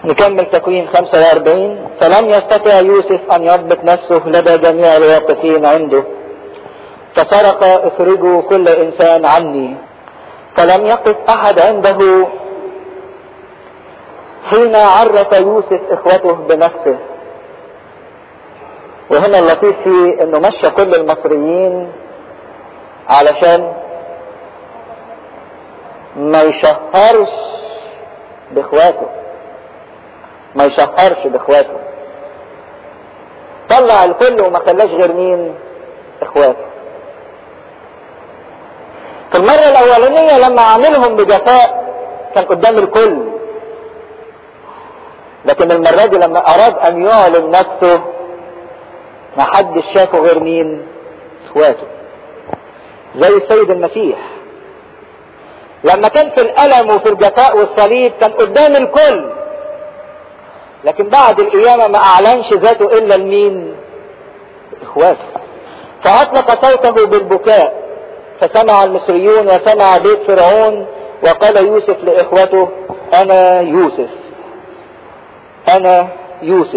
نكمل تكوين 45 فلم يستطع يوسف ان يضبط نفسه لدى جميع الواقفين عنده فسرق اخرجوا كل انسان عني فلم يقف احد عنده حين عرف يوسف اخوته بنفسه وهنا اللطيف فيه انه مشى كل المصريين علشان ما يشهرش باخواته ما يشهرش باخواته طلع الكل وما خلاش غير مين اخواته في المرة الاولانية لما عاملهم بجفاء كان قدام الكل لكن المرة دي لما اراد ان يعلن نفسه ما حدش شافه غير مين اخواته زي السيد المسيح لما كان في الالم وفي الجفاء والصليب كان قدام الكل لكن بعد القيامة ما اعلنش ذاته الا لمين اخواته فاطلق صوته بالبكاء فسمع المصريون وسمع بيت فرعون وقال يوسف لاخوته انا يوسف انا يوسف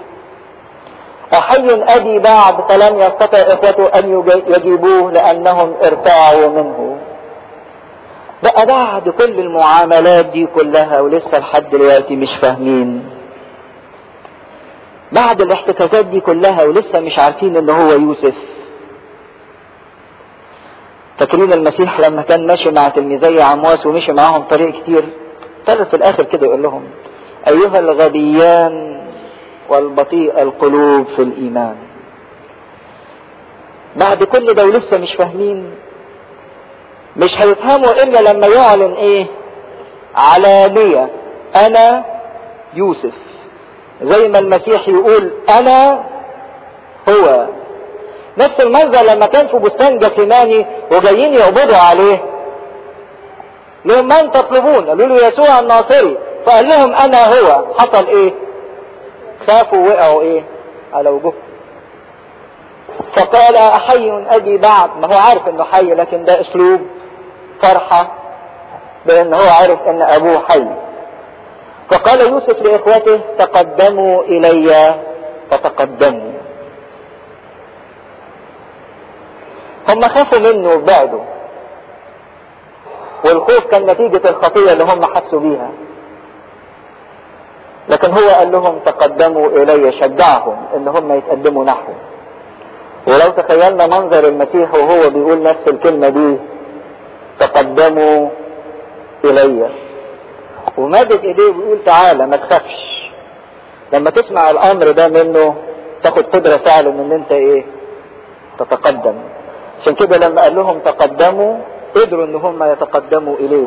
أحي أبي بعد فلم يستطع إخوته أن يجيبوه لأنهم ارتاعوا منه بقى بعد كل المعاملات دي كلها ولسه لحد دلوقتي مش فاهمين بعد الاحتكاكات دي كلها ولسه مش عارفين ان هو يوسف فاكرين المسيح لما كان ماشي مع تلميذي عمواس ومشي معاهم طريق كتير ابتدى في الاخر كده يقول لهم ايها الغبيان والبطيء القلوب في الايمان بعد كل ده ولسه مش فاهمين مش هيفهموا الا لما يعلن ايه علانية انا يوسف زي ما المسيح يقول انا هو نفس المنظر لما كان في بستان جثماني وجايين يقبضوا عليه لهم من تطلبون قالوا له يسوع الناصري فقال لهم انا هو حصل ايه خافوا وقعوا ايه على وجوههم فقال احي ابي بعد ما هو عارف انه حي لكن ده اسلوب فرحة بان هو عارف ان ابوه حي فقال يوسف لاخوته تقدموا الي فتقدموا هم خافوا منه وبعدوا والخوف كان نتيجة الخطية اللي هم حسوا بيها لكن هو قال لهم تقدموا الي شجعهم ان هم يتقدموا نحوه ولو تخيلنا منظر المسيح وهو بيقول نفس الكلمة دي تقدموا الي ومادد ايديه ويقول تعالى ما تخافش لما تسمع الامر ده منه تاخد قدرة فعلا ان انت ايه تتقدم عشان كده لما قال لهم تقدموا قدروا ان هم يتقدموا اليه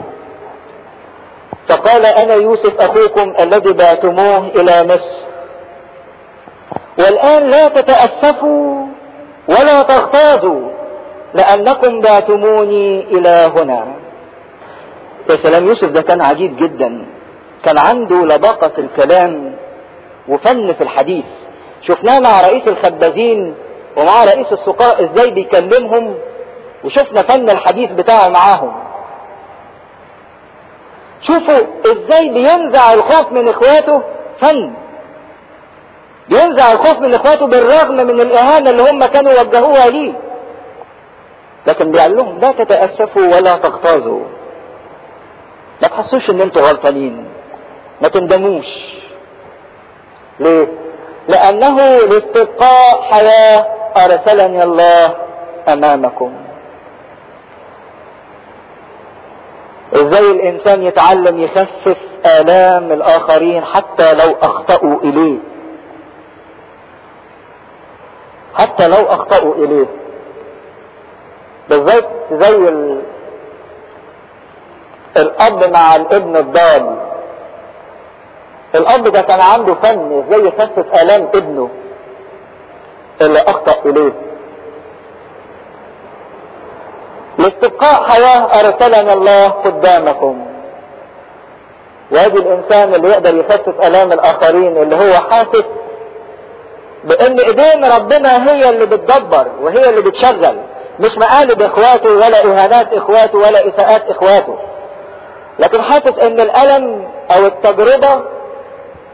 فقال انا يوسف اخوكم الذي بعتموه الى مصر والان لا تتأسفوا ولا تغتاظوا لانكم بعتموني الى هنا يا سلام يوسف ده كان عجيب جدا كان عنده لباقة في الكلام وفن في الحديث شفناه مع رئيس الخبازين ومع رئيس السقاء ازاي بيكلمهم وشفنا فن الحديث بتاعه معاهم شوفوا ازاي بينزع الخوف من اخواته فن بينزع الخوف من اخواته بالرغم من الاهانة اللي هم كانوا وجهوها ليه لكن بيقول لهم لا تتأسفوا ولا تغتاظوا ما تحسوش ان انتوا غلطانين ما تندموش ليه لانه لاستبقاء حياة ارسلني الله امامكم ازاي الانسان يتعلم يخفف الام الاخرين حتى لو اخطأوا اليه حتى لو اخطأوا اليه بالذات زي ال... الاب مع الابن الضال الاب ده كان عنده فن ازاي يخفف الام ابنه اللي اخطأ اليه لاستبقاء حياة ارسلنا الله قدامكم وادي الانسان اللي يقدر يخفف الام الاخرين اللي هو حاسس بان ايدين ربنا هي اللي بتدبر وهي اللي بتشغل مش مقالب اخواته ولا اهانات اخواته ولا اساءات اخواته لكن حاسس ان الالم او التجربة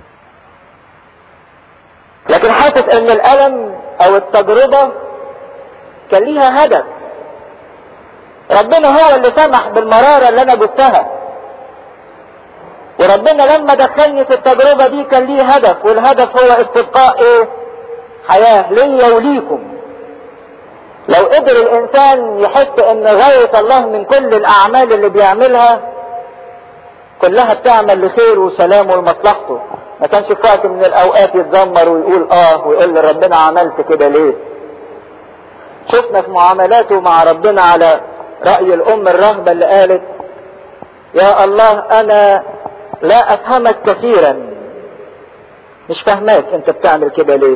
لكن حاسس ان الالم او التجربة كان ليها هدف ربنا هو اللي سمح بالمرارة اللي انا جبتها وربنا لما دخلني في التجربة دي كان ليه هدف والهدف هو استبقاء ايه حياة ليا وليكم لو قدر الانسان يحس ان غاية الله من كل الاعمال اللي بيعملها كلها بتعمل لخير وسلام ولمصلحته ما كانش في وقت من الاوقات يتذمر ويقول اه ويقول لربنا عملت كده ليه شفنا في معاملاته مع ربنا على رأي الام الرهبة اللي قالت يا الله انا لا افهمك كثيرا مش فاهماك انت بتعمل كده ليه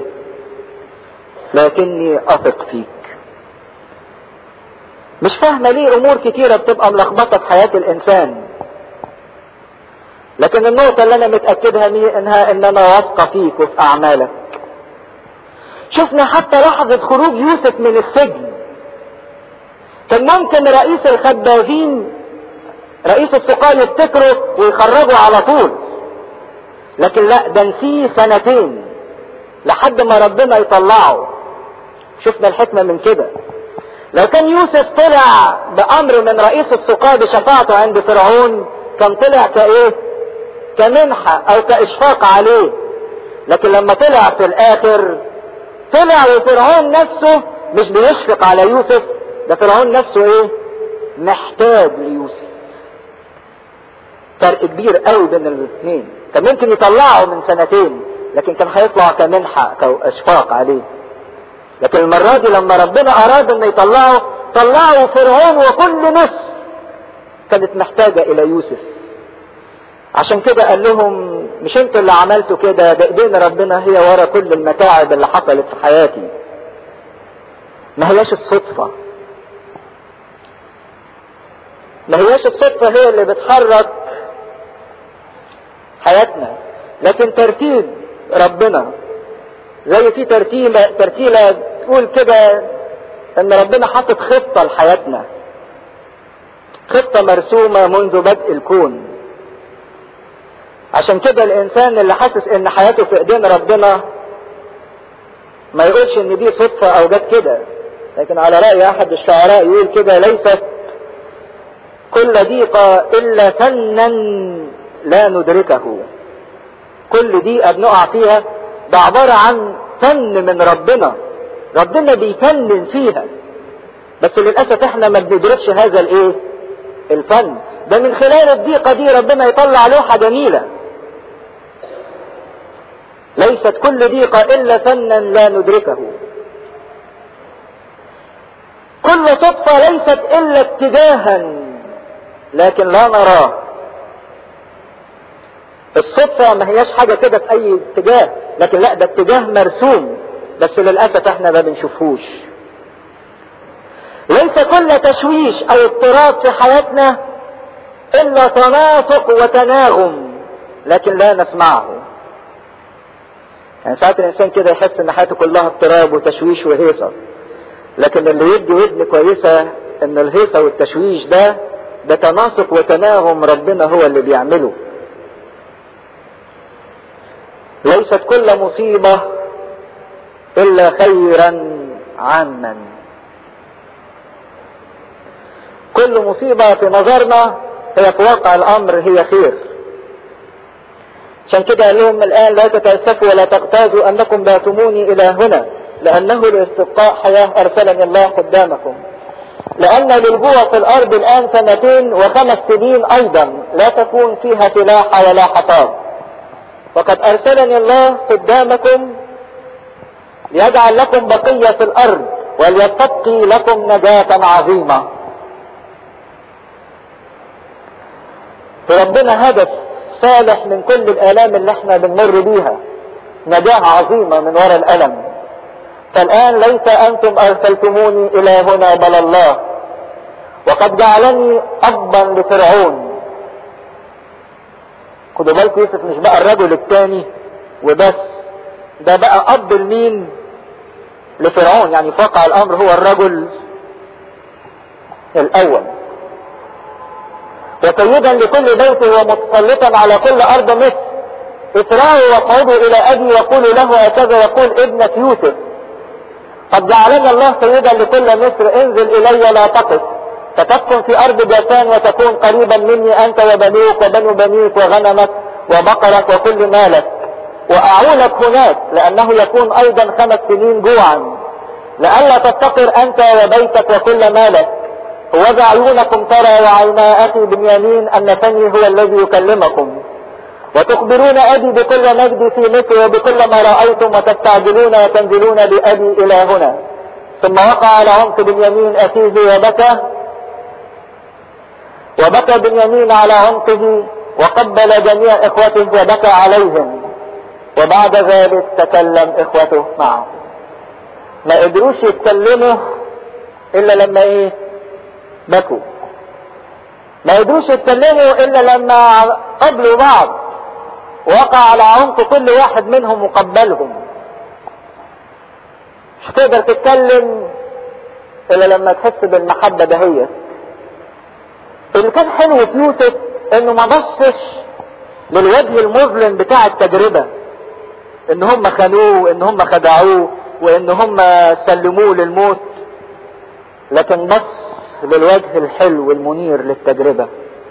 لكني اثق فيك مش فاهمه ليه امور كتيره بتبقى ملخبطه في حياه الانسان لكن النقطة اللي أنا متأكدها منها إن أنا واثقة فيك وفي أعمالك. شفنا حتى لحظة خروج يوسف من السجن. كان ممكن رئيس الخبازين رئيس السقاة يفتكره ويخرجه على طول. لكن لا ده نسيه سنتين لحد ما ربنا يطلعه. شفنا الحكمة من كده. لو كان يوسف طلع بأمر من رئيس السقاة بشفاعته عند فرعون كان طلع كإيه؟ كمنحة او كاشفاق عليه لكن لما طلع في الاخر طلع وفرعون نفسه مش بيشفق على يوسف ده فرعون نفسه ايه محتاج ليوسف فرق كبير قوي بين الاثنين كان ممكن يطلعه من سنتين لكن كان هيطلع كمنحة كاشفاق عليه لكن المرة دي لما ربنا اراد انه يطلعه طلعه فرعون وكل مصر كانت محتاجة الى يوسف عشان كده قال لهم مش انتوا اللي عملتوا كده ده ايدين ربنا هي ورا كل المتاعب اللي حصلت في حياتي ما هياش الصدفة ما هياش الصدفة هي اللي بتحرك حياتنا لكن ترتيب ربنا زي في ترتيلة ترتيلة تقول كده ان ربنا حاطط خطة لحياتنا خطة مرسومة منذ بدء الكون عشان كده الانسان اللي حاسس ان حياته في ايدين ربنا ما يقولش ان دي صدفة او جت كده لكن على رأي احد الشعراء يقول كده ليست كل ضيقة الا فنا لا ندركه كل دقيقة بنقع فيها ده عبارة عن فن من ربنا ربنا بيفنن فيها بس للأسف احنا ما بندركش هذا الايه الفن ده من خلال الضيقة دي ربنا يطلع لوحة جميلة ليست كل ضيقة إلا فنا لا ندركه كل صدفة ليست إلا اتجاها لكن لا نراه الصدفة ما هياش حاجة كده في أي اتجاه لكن لا ده اتجاه مرسوم بس للأسف احنا ما بنشوفوش ليس كل تشويش أو اضطراب في حياتنا إلا تناسق وتناغم لكن لا نسمعه يعني ساعات الإنسان كده يحس إن حياته كلها اضطراب وتشويش وهيصة لكن اللي يدي ودن كويسة إن الهيصة والتشويش ده ده تناسق وتناغم ربنا هو اللي بيعمله ليست كل مصيبة إلا خيرا عاما كل مصيبة في نظرنا هي في واقع الأمر هي خير عشان كده قال لهم الآن لا تتأسفوا ولا تغتازوا أنكم باتموني إلى هنا لأنه لاستبقاء حياة أرسلني الله قدامكم لأن للجوع في الأرض الآن سنتين وخمس سنين أيضا لا تكون فيها فلاحة ولا حصاد وقد أرسلني الله قدامكم ليجعل لكم بقية في الأرض وليتبقي لكم نجاة عظيمة ربنا هدف صالح من كل الآلام اللي احنا بنمر بيها نجاة عظيمة من وراء الألم فالآن ليس أنتم أرسلتموني إلى هنا بل الله وقد جعلني أبا لفرعون خدوا بالكم يوسف مش بقى الرجل الثاني وبس ده بقى أب لمين لفرعون يعني فقع الأمر هو الرجل الأول وسيدا لكل بيت ومتسلطا على كل أرض مصر اسرعوا واقعدوا الى ابي وقولوا له هكذا يقول ابنة يوسف قد جعلنا الله سيدا لكل مصر انزل الي لا تقف فتسكن في ارض جاسان وتكون قريبا مني انت وبنوك وبنو بنيك وغنمك وبقرك وكل مالك واعولك هناك لانه يكون ايضا خمس سنين جوعا لئلا تفتقر انت وبيتك وكل مالك ووضع عيونكم ترى وعينا اخي بنيامين ان فني هو الذي يكلمكم وتخبرون ابي بكل مجد في مصر وبكل ما رايتم وتستعجلون وتنزلون بابي الى هنا ثم وقع على عنق بنيامين اخيه وبكى وبكى بنيامين على عنقه وقبل جميع اخوته وبكى عليهم وبعد ذلك تكلم اخوته معه ما قدروش يتكلموا الا لما ايه بكوا ما قدروش يتكلموا الا لما قبلوا بعض وقع على عنق كل واحد منهم وقبلهم مش تقدر تتكلم الا لما تحس بالمحبة دهيت اللي كان حلو في يوسف انه ما بصش للوجه المظلم بتاع التجربة ان هم خانوه ان هم خدعوه وان هم سلموه للموت لكن بص للوجه الحلو المنير للتجربة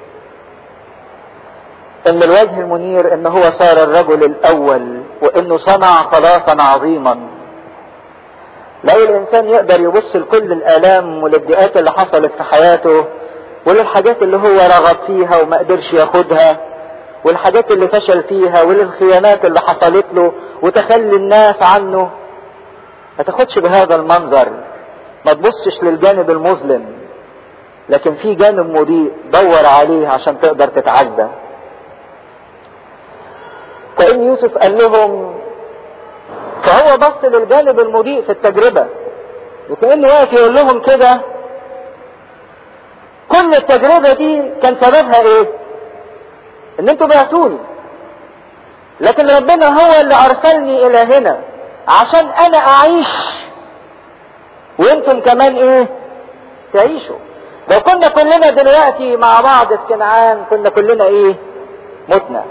ان الوجه المنير ان هو صار الرجل الاول وانه صنع خلاصا عظيما لو الانسان يقدر يبص لكل الالام والادعاءات اللي حصلت في حياته وللحاجات اللي هو رغب فيها وما قدرش ياخدها والحاجات اللي فشل فيها وللخيانات اللي حصلت له وتخلي الناس عنه ما تاخدش بهذا المنظر ما تبصش للجانب المظلم لكن في جانب مضيء دور عليه عشان تقدر تتعدى كأن يوسف قال لهم فهو بص للجانب المضيء في التجربة وكأنه واقف يقول لهم كده كل التجربة دي كان سببها ايه ان انتوا بعتوني لكن ربنا هو اللي ارسلني الى هنا عشان انا اعيش وانتم كمان ايه تعيشوا لو كنا كلنا دلوقتي مع بعض في كنعان كنا كلنا ايه متنا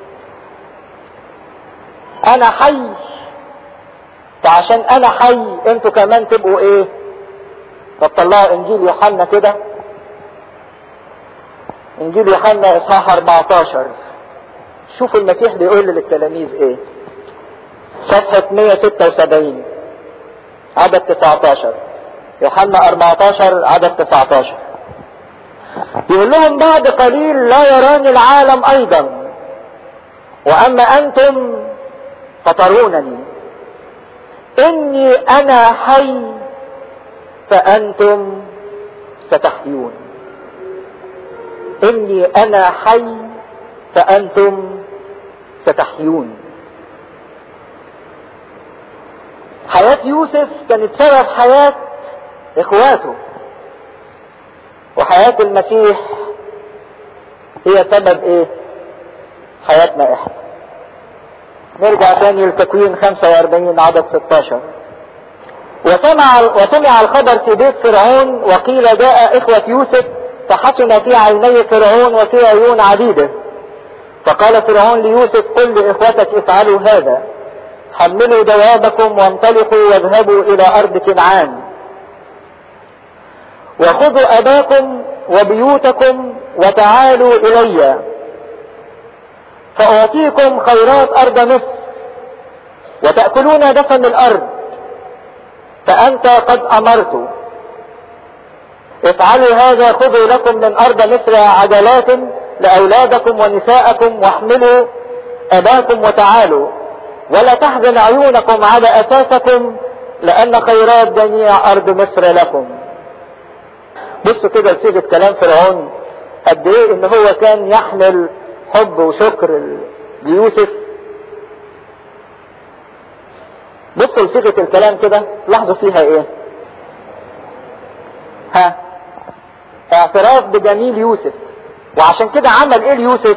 انا حي فعشان انا حي انتوا كمان تبقوا ايه فطلعوا انجيل يوحنا كده انجيل يوحنا اصحاح 14 شوفوا المسيح بيقول للتلاميذ ايه صفحة 176 عدد 19 يوحنا 14 عدد 19 يقول لهم بعد قليل لا يراني العالم ايضا واما انتم فترونني اني انا حي فانتم ستحيون اني انا حي فانتم ستحيون حياة يوسف كانت سبب حياة اخواته وحياة المسيح هي سبب ايه حياتنا احنا نرجع تاني لتكوين 45 عدد 16 وسمع وسمع الخبر في بيت فرعون وقيل جاء اخوة يوسف فحسن في عيني فرعون وفي عيون عبيده فقال فرعون ليوسف قل لاخوتك افعلوا هذا حملوا دوابكم وانطلقوا واذهبوا الى ارض كنعان وخذوا اباكم وبيوتكم وتعالوا الي فاعطيكم خيرات ارض مصر وتاكلون دفن الارض فانت قد امرت افعلوا هذا خذوا لكم من ارض مصر عجلات لاولادكم ونساءكم واحملوا اباكم وتعالوا ولا تحزن عيونكم على اساسكم لان خيرات جميع ارض مصر لكم بصوا كده لصيغه كلام فرعون قد ايه ان هو كان يحمل حب وشكر ليوسف بصوا لصيغه الكلام كده لاحظوا فيها ايه ها اعتراف بجميل يوسف وعشان كده عمل ايه ليوسف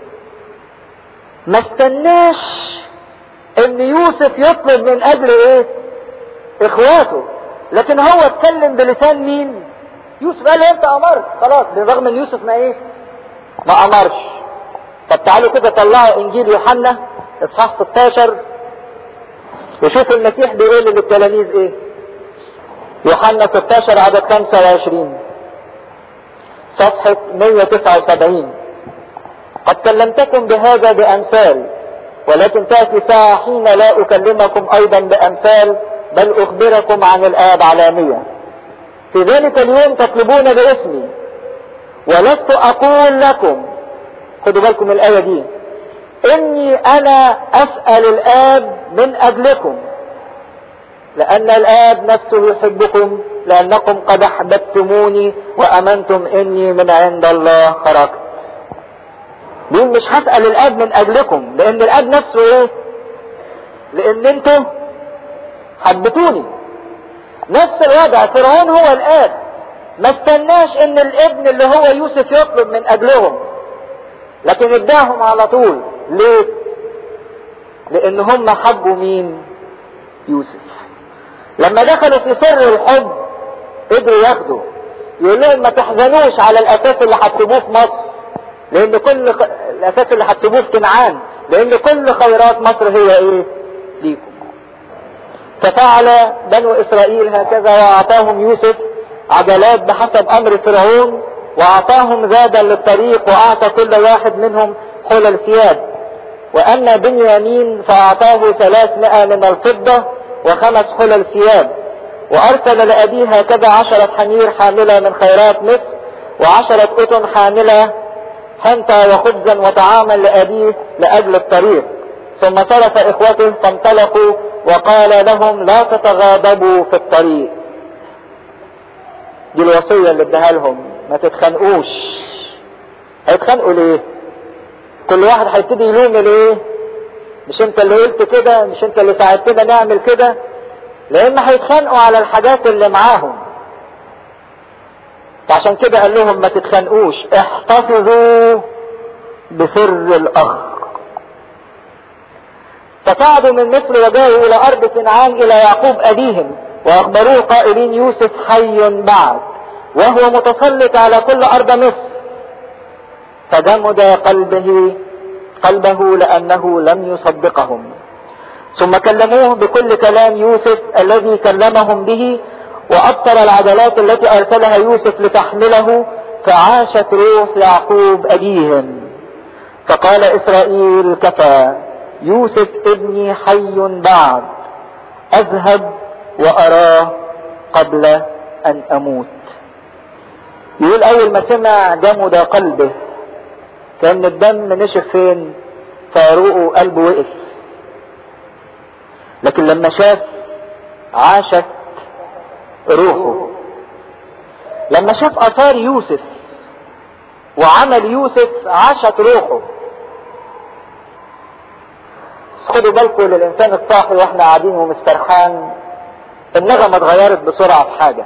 ما استناش ان يوسف يطلب من اجل ايه اخواته لكن هو اتكلم بلسان مين يوسف قال انت امرت خلاص بالرغم ان يوسف ما ايه ما امرش طب تعالوا كده طلعوا انجيل يوحنا اصحاح 16 وشوف المسيح بيقول للتلاميذ ايه يوحنا 16 عدد 25 صفحة 179 قد كلمتكم بهذا بأمثال ولكن تأتي ساعة حين لا أكلمكم أيضا بأمثال بل أخبركم عن الآب علانية في ذلك اليوم تطلبون باسمي ولست أقول لكم خدوا بالكم الآية دي إني أنا أسأل الآب من أجلكم لأن الآب نفسه يحبكم لأنكم قد أحببتموني وأمنتم إني من عند الله خرجت بيقول مش هسأل الآب من أجلكم لأن الآب نفسه إيه؟ لأن أنتم حبتوني نفس الوضع فرعون هو الآب ما استناش إن الابن اللي هو يوسف يطلب من أجلهم لكن اداهم على طول ليه؟ لأن هم حبوا مين؟ يوسف لما دخلوا في سر الحب قدروا ياخدوا يقول لهم ما تحزنوش على الأساس اللي هتسيبوه في مصر لان كل خ... الاساس اللي هتسيبوه في كنعان لان كل خيرات مصر هي ايه ليكم ففعل بنو اسرائيل هكذا واعطاهم يوسف عجلات بحسب امر فرعون واعطاهم زادا للطريق واعطى كل واحد منهم حلل ثياب واما بنيامين فاعطاه ثلاثمائة من الفضة وخمس حلل ثياب وارسل لابيه هكذا عشرة حمير حاملة من خيرات مصر وعشرة قطن حاملة حنطة وخبزا وطعاما لأبيه لأجل الطريق ثم صرف إخوته فانطلقوا وقال لهم لا تتغاضبوا في الطريق دي الوصية اللي اداها لهم ما تتخانقوش هيتخانقوا ليه كل واحد هيبتدي يلوم ليه مش انت اللي قلت كده مش انت اللي ساعدتنا نعمل كده لان هيتخانقوا على الحاجات اللي معاهم فعشان كده قال لهم ما تتخانقوش احتفظوا بسر الاخ فصعدوا من مصر وجاءوا الى ارض كنعان الى يعقوب ابيهم واخبروه قائلين يوسف حي بعد وهو متسلط على كل ارض مصر فجمد قلبه قلبه لانه لم يصدقهم ثم كلموه بكل كلام يوسف الذي كلمهم به وابصر العجلات التي ارسلها يوسف لتحمله فعاشت روح يعقوب ابيهم فقال اسرائيل كفى يوسف ابني حي بعد اذهب واراه قبل ان اموت يقول اول ما سمع جمد قلبه كان الدم نشف فين فاروقه قلبه وقف لكن لما شاف عاشت روحه لما شاف اثار يوسف وعمل يوسف عاشت روحه بس خدوا بالكم للانسان الصاحي واحنا قاعدين ومسترخان النغمه اتغيرت بسرعه في حاجه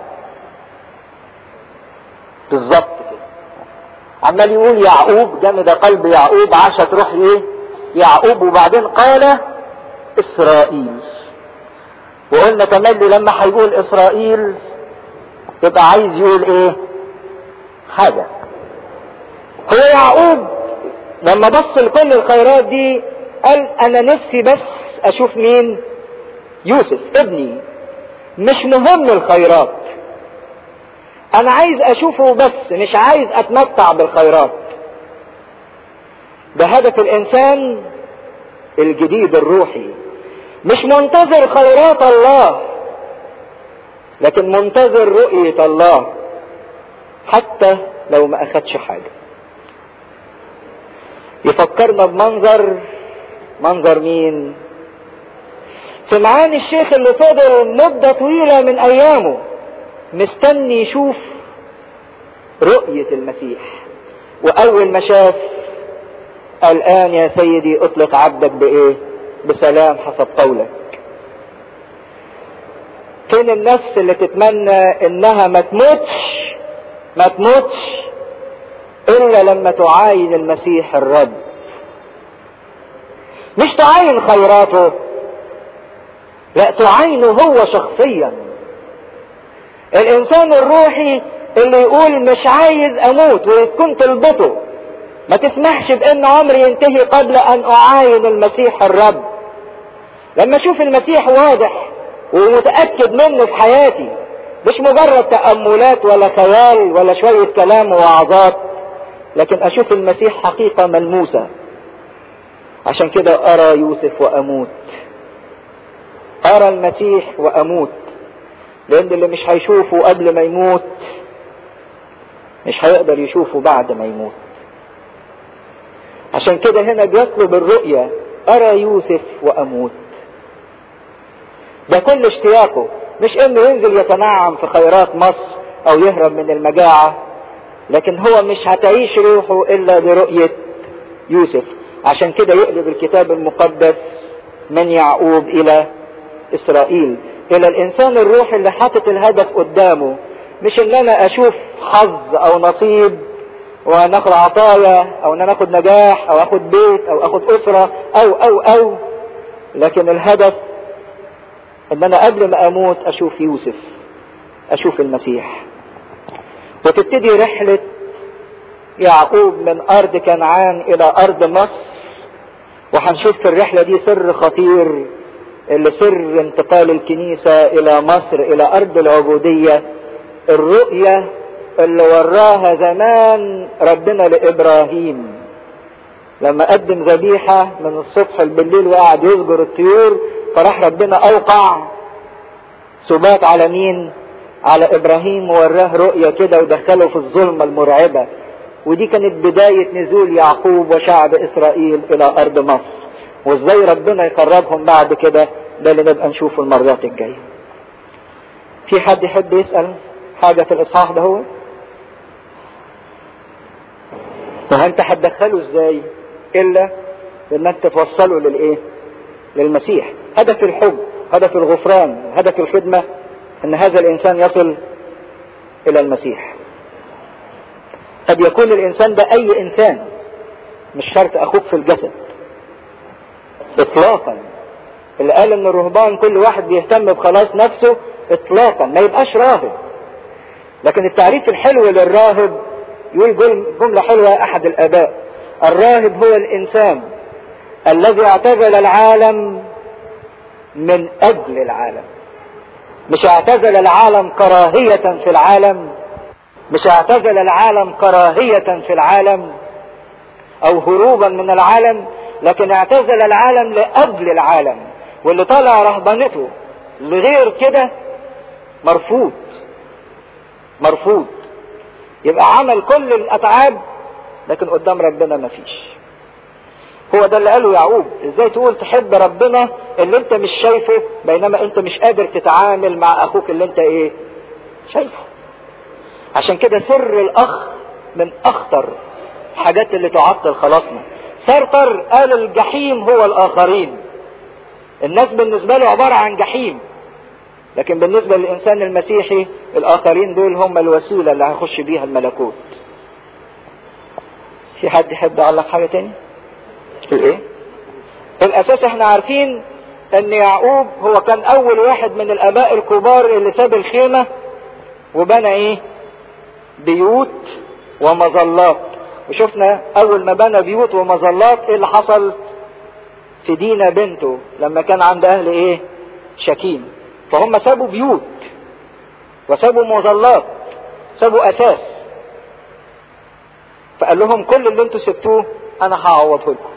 بالظبط كده عمال يقول يعقوب جمد قلب يعقوب عاشت روح ايه يعقوب وبعدين قال اسرائيل وقلنا كمان لما هيقول اسرائيل يبقى عايز يقول ايه حاجة هو يعقوب لما بص لكل الخيرات دي قال انا نفسي بس اشوف مين يوسف ابني مش مهم الخيرات انا عايز اشوفه بس مش عايز اتمتع بالخيرات ده هدف الانسان الجديد الروحي مش منتظر خيرات الله لكن منتظر رؤية الله حتى لو ما اخدش حاجة يفكرنا بمنظر منظر مين سمعان الشيخ اللي فضل مدة طويلة من ايامه مستني يشوف رؤية المسيح واول ما شاف الان يا سيدي اطلق عبدك بايه بسلام حسب قولك فين النفس اللي تتمنى انها ما تموتش ما تموتش الا لما تعاين المسيح الرب مش تعاين خيراته لا تعاينه هو شخصيا الانسان الروحي اللي يقول مش عايز اموت وتكون طلبته ما تسمحش بان عمري ينتهي قبل ان اعاين المسيح الرب لما اشوف المسيح واضح ومتأكد منه في حياتي مش مجرد تأملات ولا خيال ولا شوية كلام ووعظات لكن اشوف المسيح حقيقة ملموسة عشان كده ارى يوسف واموت ارى المسيح واموت لان اللي مش هيشوفه قبل ما يموت مش هيقدر يشوفه بعد ما يموت عشان كده هنا بيطلب الرؤية ارى يوسف واموت ده كل اشتياقه مش انه ينزل يتنعم في خيرات مصر او يهرب من المجاعة لكن هو مش هتعيش روحه الا برؤية يوسف عشان كده يقلب الكتاب المقدس من يعقوب الى اسرائيل الى الانسان الروحي اللي حاطط الهدف قدامه مش ان انا اشوف حظ او نصيب وناخد عطايا او ان انا اخد نجاح او اخد بيت او اخد اسرة او او او لكن الهدف ان انا قبل ما اموت اشوف يوسف اشوف المسيح وتبتدي رحلة يعقوب من ارض كنعان الى ارض مصر وهنشوف في الرحلة دي سر خطير اللي سر انتقال الكنيسة الى مصر الى ارض العبودية الرؤية اللي وراها زمان ربنا لابراهيم لما قدم ذبيحة من الصبح بالليل وقعد يزجر الطيور فراح ربنا اوقع سبات على مين على ابراهيم ووراه رؤية كده ودخله في الظلمة المرعبة ودي كانت بداية نزول يعقوب وشعب اسرائيل الى ارض مصر وازاي ربنا يقربهم بعد كده ده اللي نبقى نشوفه المرات الجاية في حد يحب يسأل حاجة في الاصحاح ده هو وانت هتدخله ازاي الا انك توصله للايه للمسيح هدف الحب هدف الغفران هدف الخدمة ان هذا الانسان يصل الى المسيح قد يكون الانسان ده اي انسان مش شرط اخوك في الجسد اطلاقا اللي قال ان الرهبان كل واحد بيهتم بخلاص نفسه اطلاقا ما يبقاش راهب لكن التعريف الحلو للراهب يقول جملة حلوة احد الاباء الراهب هو الانسان الذي اعتزل العالم من اجل العالم مش اعتزل العالم كراهية في العالم مش اعتزل العالم كراهية في العالم او هروبا من العالم لكن اعتزل العالم لاجل العالم واللي طالع رهبنته لغير كده مرفوض مرفوض يبقى عمل كل الاتعاب لكن قدام ربنا مفيش هو ده اللي قاله يعقوب ازاي تقول تحب ربنا اللي انت مش شايفه بينما انت مش قادر تتعامل مع اخوك اللي انت ايه شايفه عشان كده سر الاخ من اخطر الحاجات اللي تعطل خلاصنا سارتر قال الجحيم هو الاخرين الناس بالنسبة له عبارة عن جحيم لكن بالنسبة للإنسان المسيحي الآخرين دول هم الوسيلة اللي هيخش بيها الملكوت في حد يحب يعلق حاجة تاني الايه الاساس احنا عارفين ان يعقوب هو كان اول واحد من الاباء الكبار اللي ساب الخيمة وبنى ايه بيوت ومظلات وشفنا اول ما بنى بيوت ومظلات ايه اللي حصل في دينا بنته لما كان عند اهل ايه شكيم فهم سابوا بيوت وسابوا مظلات سابوا اساس فقال لهم كل اللي انتوا سبتوه انا هعوضه لكم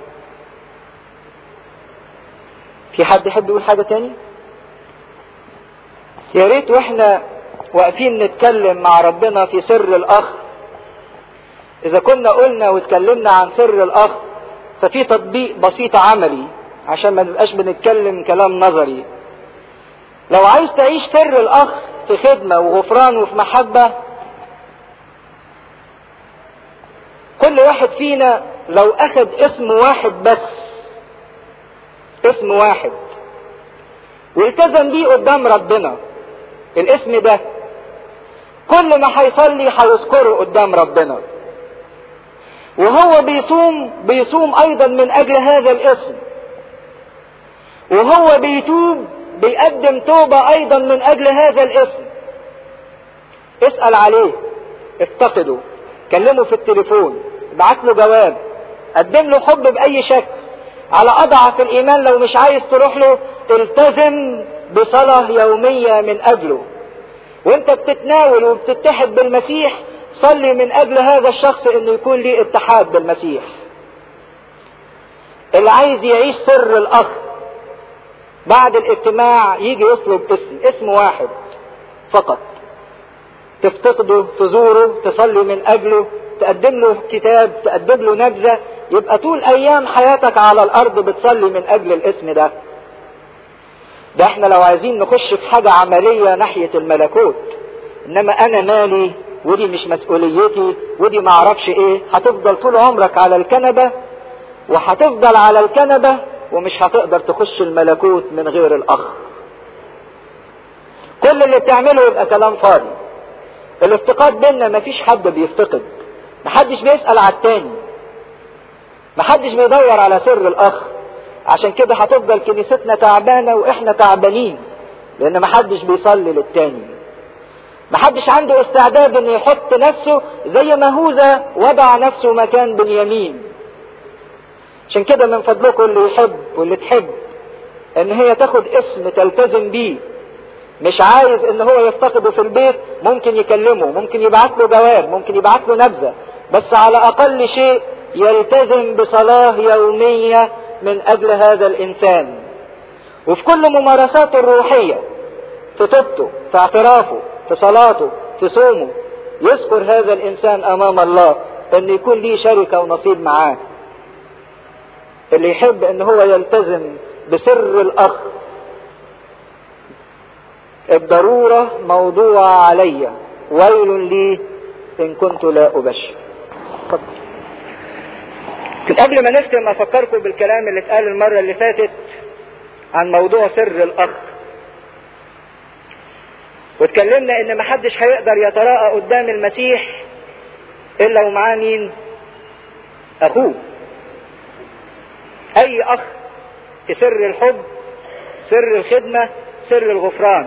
في حد يحب يقول حاجة تاني يا ريت واحنا واقفين نتكلم مع ربنا في سر الاخ اذا كنا قلنا واتكلمنا عن سر الاخ ففي تطبيق بسيط عملي عشان ما نبقاش بنتكلم كلام نظري لو عايز تعيش سر الاخ في خدمة وغفران وفي محبة كل واحد فينا لو اخد اسم واحد بس اسم واحد والتزم بيه قدام ربنا الاسم ده كل ما هيصلي هيذكره قدام ربنا وهو بيصوم بيصوم ايضا من اجل هذا الاسم وهو بيتوب بيقدم توبة ايضا من اجل هذا الاسم اسأل عليه افتقده كلمه في التليفون ابعت له جواب قدم له حب باي شكل على اضعف الايمان لو مش عايز تروح له التزم بصلاة يومية من اجله وانت بتتناول وبتتحد بالمسيح صلي من اجل هذا الشخص انه يكون ليه اتحاد بالمسيح اللي عايز يعيش سر الاخ بعد الاجتماع يجي يطلب اسم اسم واحد فقط تفتقده تزوره تصلي من اجله تقدم له كتاب تقدم له نبذة يبقى طول ايام حياتك على الارض بتصلي من اجل الاسم ده ده احنا لو عايزين نخش في حاجة عملية ناحية الملكوت انما انا مالي ودي مش مسؤوليتي ودي معرفش ايه هتفضل طول عمرك على الكنبة وهتفضل على الكنبة ومش هتقدر تخش الملكوت من غير الاخ كل اللي بتعمله يبقى كلام فاضي الافتقاد بينا مفيش حد بيفتقد محدش بيسأل على التاني محدش بيدور على سر الاخ عشان كده هتفضل كنيستنا تعبانة واحنا تعبانين لان محدش بيصلي للتاني محدش عنده استعداد ان يحط نفسه زي ما هوذا وضع نفسه مكان بنيامين عشان كده من فضلكم اللي يحب واللي تحب ان هي تاخد اسم تلتزم بيه مش عايز ان هو يفتقده في البيت ممكن يكلمه ممكن يبعت له جواب ممكن يبعت له نبذة بس على اقل شيء يلتزم بصلاة يومية من اجل هذا الانسان وفي كل ممارساته الروحية في توبته في اعترافه في صلاته في صومه يذكر هذا الانسان امام الله ان يكون ليه شركة ونصيب معاه اللي يحب ان هو يلتزم بسر الاخ الضرورة موضوعة علي ويل لي ان كنت لا ابشر كنت قبل ما نختم افكركم بالكلام اللي اتقال المرة اللي فاتت عن موضوع سر الاخ واتكلمنا ان محدش هيقدر يتراءى قدام المسيح الا ومعاه مين اخوه اي اخ في سر الحب سر الخدمة سر الغفران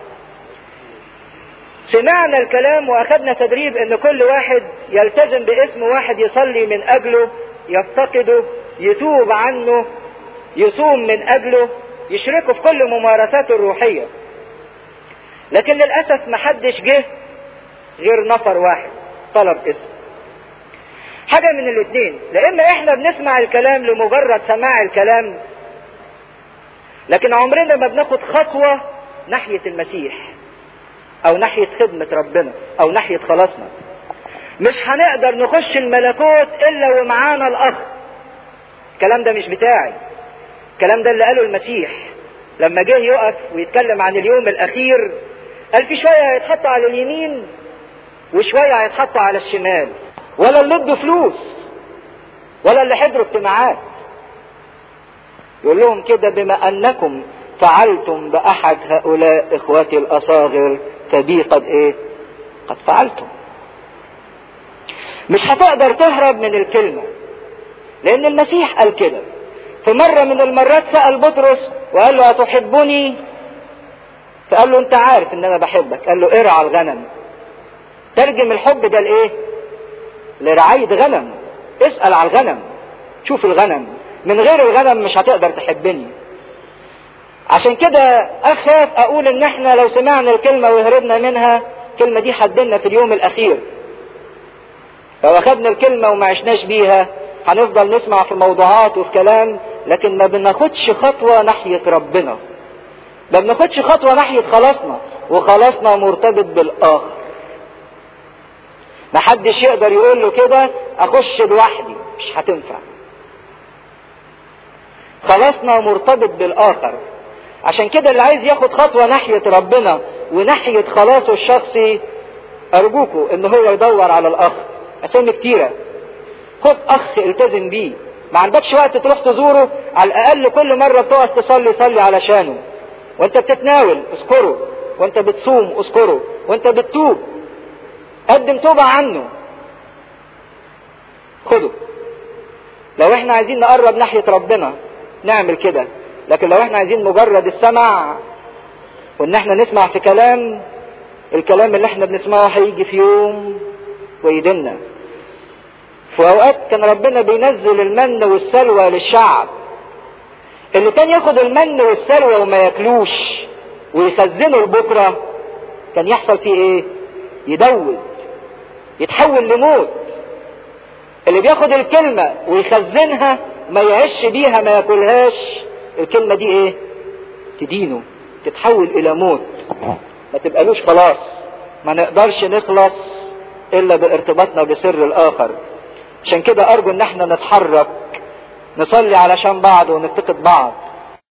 سمعنا الكلام واخدنا تدريب ان كل واحد يلتزم باسم واحد يصلي من اجله يفتقده يتوب عنه يصوم من اجله يشركه في كل ممارساته الروحية لكن للأسف محدش جه غير نفر واحد طلب اسم حاجة من الاثنين لان احنا بنسمع الكلام لمجرد سماع الكلام لكن عمرنا ما بناخد خطوة ناحية المسيح او ناحية خدمة ربنا او ناحية خلاصنا مش هنقدر نخش الملكوت الا ومعانا الاخ الكلام ده مش بتاعي الكلام ده اللي قاله المسيح لما جه يقف ويتكلم عن اليوم الاخير قال في شوية هيتحطوا على اليمين وشوية هيتحطوا على الشمال ولا اللي ادوا فلوس ولا اللي حضروا اجتماعات يقول لهم كده بما انكم فعلتم باحد هؤلاء اخواتي الاصاغر فبي قد ايه قد فعلتم مش هتقدر تهرب من الكلمة لان المسيح قال كده في مرة من المرات سأل بطرس وقال له أتحبني فقال له انت عارف ان انا بحبك قال له ارعى الغنم ترجم الحب ده لايه لرعاية غنم اسأل على الغنم شوف الغنم من غير الغنم مش هتقدر تحبني عشان كده اخاف اقول ان احنا لو سمعنا الكلمة وهربنا منها الكلمة دي حدنا في اليوم الاخير لو اخدنا الكلمة وما عشناش بيها هنفضل نسمع في موضوعات وفي كلام لكن ما بناخدش خطوة ناحية ربنا ما بناخدش خطوة ناحية خلاصنا وخلاصنا مرتبط بالاخر ما حدش يقدر يقول له كده اخش لوحدي مش هتنفع خلاصنا مرتبط بالاخر عشان كده اللي عايز ياخد خطوة ناحية ربنا وناحية خلاصه الشخصي ارجوكوا ان هو يدور على الاخ اسامي كتيرة خد اخ التزم بيه ما عندكش وقت تروح تزوره على الاقل كل مرة بتقف تصلي صلي علشانه وانت بتتناول اذكره وانت بتصوم اذكره وانت بتتوب قدم توبة عنه خده لو احنا عايزين نقرب ناحية ربنا نعمل كده لكن لو احنا عايزين مجرد السمع وان احنا نسمع في كلام الكلام اللي احنا بنسمعه هيجي في يوم ويدنا في اوقات كان ربنا بينزل المن والسلوى للشعب اللي كان ياخد المن والسلوى وما ياكلوش ويخزنه لبكره كان يحصل فيه ايه يدود يتحول لموت اللي بياخد الكلمة ويخزنها ما يعيش بيها ما ياكلهاش الكلمة دي ايه تدينه تتحول الى موت ما تبقالوش خلاص ما نقدرش نخلص الا بارتباطنا بسر الاخر عشان كده ارجو ان احنا نتحرك نصلي علشان بعض ونفتقد بعض